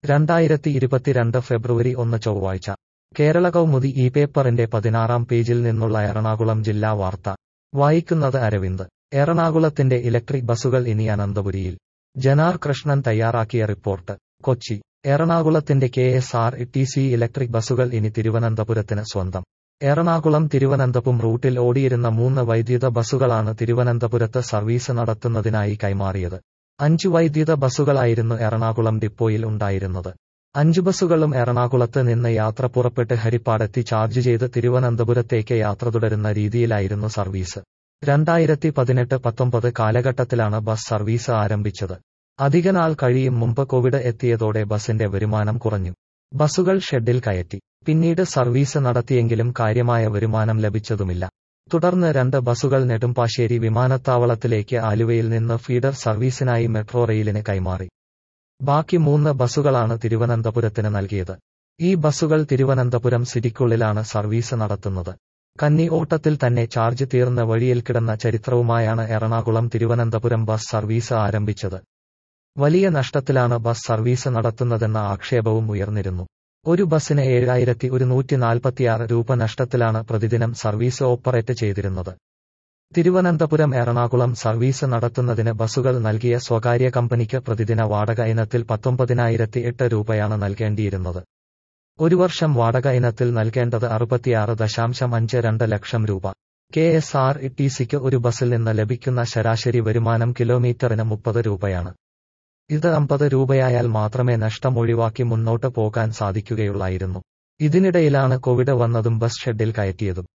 രണ്ടായിരത്തി ഇരുപത്തിരണ്ട് ഫെബ്രുവരി ഒന്ന് ചൊവ്വാഴ്ച കേരള കൗമുദി ഈ പേപ്പറിന്റെ പതിനാറാം പേജിൽ നിന്നുള്ള എറണാകുളം ജില്ലാ വാർത്ത വായിക്കുന്നത് അരവിന്ദ് എറണാകുളത്തിന്റെ ഇലക്ട്രിക് ബസുകൾ ഇനി അനന്തപുരിയിൽ ജനാർ കൃഷ്ണൻ തയ്യാറാക്കിയ റിപ്പോർട്ട് കൊച്ചി എറണാകുളത്തിന്റെ K S R T C electric ബസുകൾ ഇനി തിരുവനന്തപുരത്തിന് സ്വന്തം എറണാകുളം തിരുവനന്തപുരം റൂട്ടിൽ ഓടിയിരുന്ന മൂന്ന് വൈദ്യുത ബസുകളാണ് തിരുവനന്തപുരത്ത് സർവീസ് നടത്തുന്നതിനായി കൈമാറിയത് അഞ്ചു വൈദ്യുത ബസുകളായിരുന്നു എറണാകുളം ഡിപ്പോയിൽ ഉണ്ടായിരുന്നത് അഞ്ചു ബസുകളും എറണാകുളത്ത് നിന്ന് യാത്ര പുറപ്പെട്ട് ഹരിപ്പാടെത്തി ചാർജ് ചെയ്ത് തിരുവനന്തപുരത്തേക്ക് യാത്ര തുടരുന്ന രീതിയിലായിരുന്നു സർവീസ് രണ്ടായിരത്തി പതിനെട്ട് പത്തൊമ്പത് കാലഘട്ടത്തിലാണ് ബസ് സർവീസ് ആരംഭിച്ചത് അധികനാൾ കഴിയും മുമ്പ് കോവിഡ് എത്തിയതോടെ ബസിന്റെ വരുമാനം കുറഞ്ഞു ബസുകൾ ഷെഡിൽ കയറ്റി പിന്നീട് സർവീസ് നടത്തിയെങ്കിലും കാര്യമായ വരുമാനം ലഭിച്ചതുമില്ല തുടർന്ന് രണ്ട് ബസുകൾ നെടുമ്പാശ്ശേരി വിമാനത്താവളത്തിലേക്ക് ആലുവയിൽ നിന്ന് ഫീഡർ സർവീസിനായി മെട്രോ റെയിലിന് കൈമാറി ബാക്കി മൂന്ന് ബസുകളാണ് തിരുവനന്തപുരത്തിന് നൽകിയത് ഈ ബസുകൾ തിരുവനന്തപുരം സിറ്റിക്കുള്ളിലാണ് സർവീസ് നടത്തുന്നത് കന്നി ഓട്ടത്തിൽ തന്നെ ചാർജ് തീർന്ന വഴിയിൽ കിടന്ന ചരിത്രവുമായാണ് എറണാകുളം തിരുവനന്തപുരം ബസ് സർവീസ് ആരംഭിച്ചത് വലിയ നഷ്ടത്തിലാണ് ബസ് സർവീസ് നടത്തുന്നതെന്ന ആക്ഷേപവും ഉയർന്നിരുന്നു ഒരു ബസിന് ഏഴായിരത്തി ഒരുന്നൂറ്റി നാൽപ്പത്തിയാറ് രൂപ നഷ്ടത്തിലാണ് പ്രതിദിനം സർവീസ് ഓപ്പറേറ്റ് ചെയ്തിരുന്നത് തിരുവനന്തപുരം എറണാകുളം സർവീസ് നടത്തുന്നതിന് ബസുകൾ നൽകിയ സ്വകാര്യ കമ്പനിക്ക് പ്രതിദിന വാടക ഇനത്തിൽ പത്തൊമ്പതിനായിരത്തി എട്ട് രൂപയാണ് നൽകേണ്ടിയിരുന്നത് ഒരു വർഷം വാടക ഇനത്തിൽ നൽകേണ്ടത് അറുപത്തിയാറ് ദശാംശം അഞ്ച് രണ്ട് ലക്ഷം രൂപ കെ എസ് ആർ ടി സിക്ക് ഒരു ബസിൽ നിന്ന് ലഭിക്കുന്ന ശരാശരി വരുമാനം കിലോമീറ്ററിന് മുപ്പത് രൂപയാണ് ഇത് അമ്പത് രൂപയായാൽ മാത്രമേ നഷ്ടം ഒഴിവാക്കി മുന്നോട്ട് പോകാൻ സാധിക്കുകയുള്ളായിരുന്നു ഇതിനിടയിലാണ് കോവിഡ് വന്നതും ബസ് ഷെഡിൽ കയറ്റിയതും